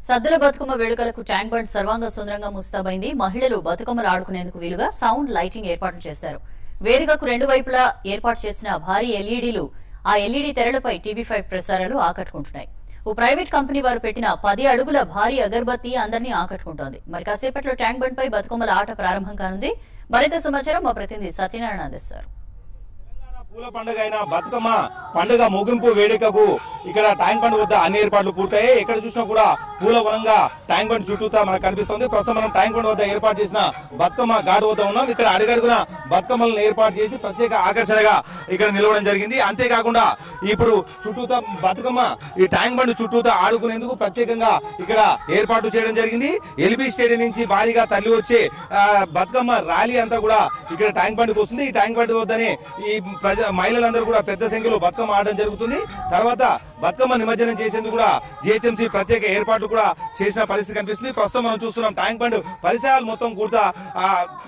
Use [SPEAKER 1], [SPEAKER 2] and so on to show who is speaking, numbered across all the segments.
[SPEAKER 1] సద్దుల బతుకమ్మ వేడుకలకు tank bund సర్వాంగ సుందరంగా ముస్తాబైంది మహిళలు బతుకమ్మలు ఆడుకునేందుకు వీలుగా సౌండ్ లైటింగ్ ఏర్పాట్లు చేశారు వేదికకు రెండు వైపులా ఏర్పాటు చేసిన భారీ ఎల్ఈడీలు ఆ ఎల్ఈడీ తెరలపై టీవీ ఫైవ్ ప్రసారాలు ఆకట్టుకుంటున్నాయి ఓ ప్రైవేట్ కంపెనీ వారు పెట్టిన పది అడుగుల భారీ అగరబత్తి అందరినీ ఆకట్టుకుంటోంది మరి కాసేపట్లో ట్యాంక్ బండ్ పై బతుకమ్మల ఆట ప్రారంభం కానుంది మరింత సమాచారం మా ప్రతినిధి సత్యనారాయణ అందిస్తారు
[SPEAKER 2] తెలంగాణ పూల పండుగ అయిన బతుకమ్మ పండుగ ముగింపు వేడుకకు ఇక్కడ ట్యాంక్ బండ్ వద్ద అన్ని ఏర్పాట్లు పూర్తయ్యాయి ఎక్కడ చూసినా కూడా పూల వనంగా ట్యాంక్ బండ్ చుట్టూతా మనకు కనిపిస్తుంది ప్రస్తుతం మనం ట్యాంక్ బండ్ వద్ద ఏర్పాటు చేసిన బతుకమ్మ ఘాట్ వద్ద ఉన్నాం ఇక్కడ అడుగడుగున బతుకమ్మలను ఏర్పాటు చేసి ప్రత్యేక ఆకర్షణగా ఇక్కడ నిలవడం జరిగింది అంతేకాకుండా ఇప్పుడు చుట్టూతా బతుకమ్మ ఈ ట్యాంక్ బండ్ చుట్టూతా ఆడుకునేందుకు ప్రత్యేకంగా ఇక్కడ ఏర్పాటు చేయడం జరిగింది ఎల్బీ స్టేడియం నుంచి భారీగా తల్లి వచ్చే ఆ, బతుకమ్మ ర్యాలీ అంతా కూడా ఇక్కడ ట్యాంక్ బండ్కి వస్తుంది ఈ ట్యాంక్ బండ్ వద్దనే ఈ ప్రజ మహిళలందరూ కూడా పెద్ద సంఖ్యలో బతుకమ్మ ఆడడం జరుగుతుంది తర్వాత బతుకమ్మ నిమజ్జనం చేసేందుకు కూడా జిహెచ్ఎంసీ ప్రత్యేక ఏర్పాట్లు కూడా చేసిన పరిస్థితి కనిపిస్తుంది ప్రస్తుతం మనం చూస్తున్నాం ట్యాంక్ బండ్ పరిసరాలు మొత్తం కూడా ఆ,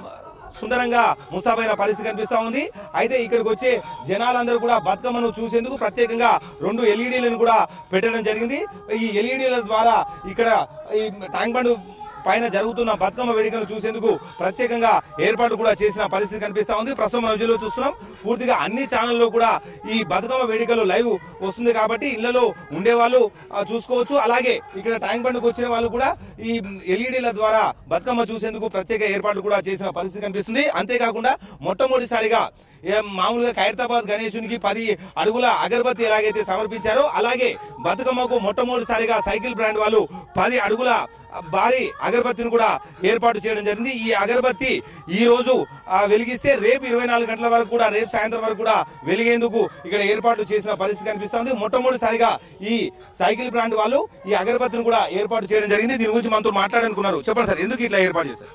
[SPEAKER 2] సుందరంగా ముస్తాబైన పరిస్థితి కనిపిస్తా ఉంది అయితే ఇక్కడికి వచ్చే జనాలందరూ కూడా బతుకమ్మను చూసేందుకు ప్రత్యేకంగా రెండు ఎల్ఈడీలను కూడా పెట్టడం జరిగింది ఈ ఎల్ఈడీల ద్వారా ఇక్కడ ఈ ట్యాంక్ బండ్ పైన జరుగుతున్న బతుకమ్మ వేడుకను చూసేందుకు ప్రత్యేకంగా ఏర్పాటు కూడా చేసిన పరిస్థితి కనిపిస్తా ఉంది ప్రస్తుతం మనం విజువల్లో చూస్తున్నాం పూర్తిగా అన్ని ఛానల్లో కూడా ఈ బతుకమ్మ వేడుకలు లైవ్ వస్తుంది కాబట్టి ఇళ్లలో ఉండే వాళ్ళు ఆ, చూసుకోవచ్చు అలాగే ఇక్కడ ట్యాంక్ బండ్కి వచ్చిన వాళ్ళు కూడా ఈ ఎల్ఈడీల ద్వారా బతుకమ్మ చూసేందుకు ప్రత్యేక ఏర్పాట్లు కూడా చేసిన పరిస్థితి కనిపిస్తుంది అంతేకాకుండా మొట్టమొదటిసారిగా ఏ మామూలుగా ఖైరతాబాద్ గణేశునికి పది అడుగుల అగరబత్తి ఎలాగైతే సమర్పించారో అలాగే బతుకమ్మకు మొట్టమొదటిసారిగా సైకిల్ బ్రాండ్ వాళ్ళు పది అడుగుల భారీ అగరబత్తిని కూడా ఏర్పాటు చేయడం జరిగింది ఈ అగరబత్తి ఈ రోజు ఆ, వెలిగిస్తే రేపు ఇరవై నాలుగు గంటల వరకు కూడా రేపు సాయంత్రం వరకు కూడా వెలిగేందుకు ఇక్కడ ఏర్పాట్లు చేసిన పరిస్థితి కనిపిస్తుంది మొట్టమొదటిసారిగా ఈ సైకిల్ బ్రాండ్ వాళ్ళు ఈ అగరబత్తిని కూడా ఏర్పాటు చేయడం జరిగింది దీని గురించి మనతో మాట్లాడాలనుకున్నారు చెప్పండి సార్ ఎందుకు ఇట్లా ఏర్పాటు చేశారు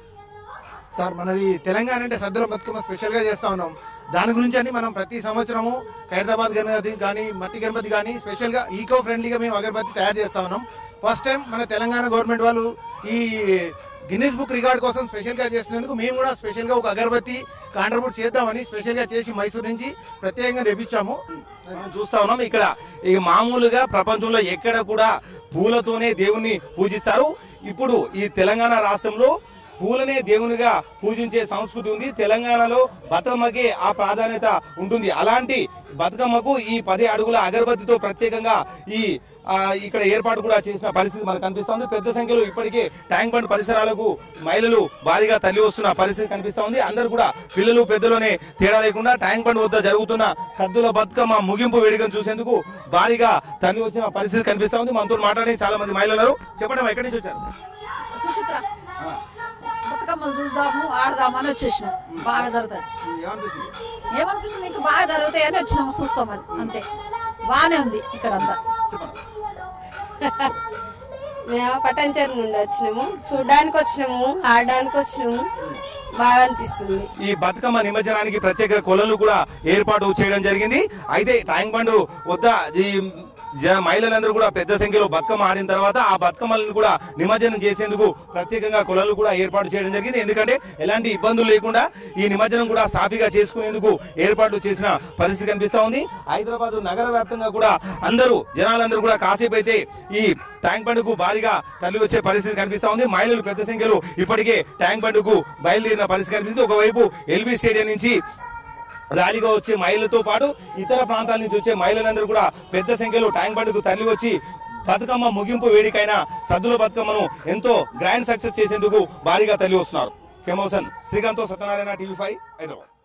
[SPEAKER 3] సార్ మనది తెలంగాణ అంటే సద్దుల బతుకమ్మ స్పెషల్ గా చేస్తా ఉన్నాం దాని గురించి అని మనం ప్రతి సంవత్సరము ఖైరతాబాద్ గణపతి కానీ మట్టి గణపతి కానీ స్పెషల్ గా ఈకో ఫ్రెండ్లీగా మేము అగరబత్తి తయారు చేస్తా ఉన్నాం ఫస్ట్ టైం మన తెలంగాణ గవర్నమెంట్ వాళ్ళు ఈ గిన్నెస్ బుక్ రికార్డ్ కోసం స్పెషల్ గా చేసినందుకు మేము కూడా స్పెషల్ గా ఒక అగరబత్తి కాంట్రిబ్యూట్ చేద్దామని స్పెషల్ గా చేసి మైసూర్ నుంచి ప్రత్యేకంగా తెప్పించాము
[SPEAKER 2] మనం చూస్తా ఉన్నాం ఇక్కడ ఇక మామూలుగా ప్రపంచంలో ఎక్కడ కూడా పూలతోనే దేవుణ్ణి పూజిస్తారు ఇప్పుడు ఈ తెలంగాణ రాష్ట్రంలో పూలనే దేవునిగా పూజించే సంస్కృతి ఉంది తెలంగాణలో బతుకమ్మకి ఆ ప్రాధాన్యత ఉంటుంది అలాంటి బతుకమ్మకు ఈ పది అడుగుల అగరబత్తితో ప్రత్యేకంగా ఈ ఆ, ఇక్కడ ఏర్పాటు కూడా చేసిన పరిస్థితి మనకు కనిపిస్తోంది పెద్ద సంఖ్యలో ఇప్పటికే ట్యాంక్ బండ్ పరిసరాలకు మహిళలు భారీగా తల్లి వస్తున్న పరిస్థితి కనిపిస్తా ఉంది అందరూ కూడా పిల్లలు పెద్దలోనే తేడా లేకుండా ట్యాంక్ బండ్ వద్ద జరుగుతున్న సద్దుల బతుకమ్మ ముగింపు వేడుకను చూసేందుకు భారీగా తల్లి వచ్చిన పరిస్థితి కనిపిస్తా ఉంది మనతో మాట్లాడే చాలా మంది మహిళలు ఉన్నారు. చెప్పండి ఎక్కడి నుంచి వచ్చారు
[SPEAKER 4] సుచిత్ర
[SPEAKER 2] ఆ,
[SPEAKER 4] బతుకమ్మలు చూద్దాము ఆడదామని వచ్చేసినాం బాగా జరుగుతాయి
[SPEAKER 2] ఏమనిపిస్తుంది
[SPEAKER 4] ఏమనిపిస్తుంది ఇంకా బాగా జరుగుతాయి అని వచ్చినాము చూస్తామని అంతే బాగానే ఉంది ఇక్కడ అంతా
[SPEAKER 2] చెప్పండి
[SPEAKER 5] మేము పట్టంచేరు నుండి వచ్చినాము చూడడానికి వచ్చినాము ఆడడానికి వచ్చినాము బాగా అనిపిస్తుంది
[SPEAKER 2] ఈ బతుకమ్మ నిమజ్జనానికి ప్రత్యేక కొలలు కూడా ఏర్పాటు చేయడం జరిగింది అయితే ట్యాంక్ బండ్ వద్ద ఈ జ- మహిళలందరూ కూడా పెద్ద సంఖ్యలో బతుకమ్మ ఆడిన తర్వాత ఆ బతుకమ్మలను కూడా నిమజ్జనం చేసేందుకు ప్రత్యేకంగా కొలలు కూడా ఏర్పాటు చేయడం జరిగింది ఎందుకంటే ఎలాంటి ఇబ్బందులు లేకుండా ఈ నిమజ్జనం కూడా సాఫీగా చేసుకునేందుకు ఏర్పాట్లు చేసిన పరిస్థితి కనిపిస్తా ఉంది హైదరాబాద్ నగర వ్యాప్తంగా కూడా అందరూ జనాలందరూ కూడా కాసేపు అయితే ఈ ట్యాంక్ బండ్కు భారీగా తల్లి వచ్చే పరిస్థితి కనిపిస్తా ఉంది మహిళలు పెద్ద సంఖ్యలో ఇప్పటికే ట్యాంక్ బండ్కు బయలుదేరిన పరిస్థితి కనిపిస్తుంది ఒకవైపు ఎల్బీ స్టేడియం నుంచి ర్యాలీగా వచ్చే మహిళలతో పాటు ఇతర ప్రాంతాల నుంచి వచ్చే మహిళలందరూ కూడా పెద్ద సంఖ్యలో ట్యాంక్ బండ్కు తరలి వచ్చి బతుకమ్మ ముగింపు వేడికైన సద్దుల బతుకమ్మను ఎంతో గ్రాండ్ సక్సెస్ చేసేందుకు భారీగా తరలి వస్తున్నారు కెమోసన్ శ్రీకాంత్ సత్యనారాయణ టీవీ ఫైవ్ హైదరాబాద్